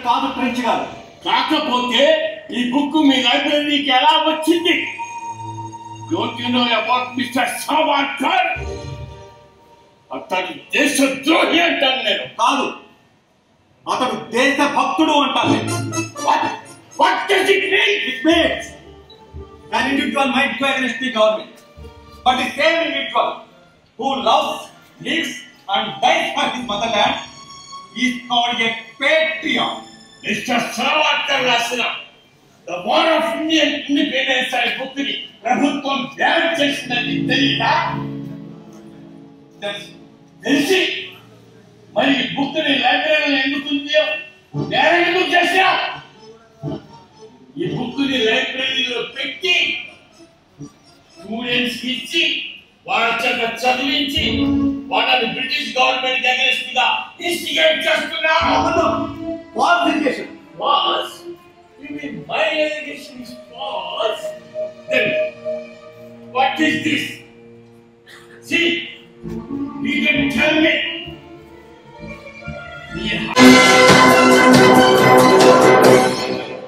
కాదు ఫ్రెంచ్ గారు కాకపోతే ఈ బుక్ మీ లైబ్రరీకి ఎలా వచ్చింది don't you know about mister Savarkar అతడు దేశద్రోహి అంటాను నేను కాదు అతడు దేశ భక్తుడు అంటాను నేను. What what does it mean It means an individual might go against the government, but the same individual who loves, lives, and dies for his motherland is called a patriot. Mister Savarkar రాసిన the war of Indian independence అనే book ని ప్రభుత్వం ban చేసిందని తెలియదా That's తెలిసి మరి ఈ book ని లైబ్రరీలో ఎందుకు ఉందో బ్యాన్ ఎందుకు చేసావు ఈ బుక్ ని లైబ్రరీలో పెట్టి స్టూడెంట్స్ ఇచ్చి వాళ్ళ చేత చదివించి వాళ్ళని బ్రిటిష్ గవర్నమెంట్ అగేన్స్ట్ గా ఇన్స్టిగేట్ చేస్తున్నావు అబద్ధం. Falsification. was, you mean my allegation is false? Then, what is this? See, you can tell me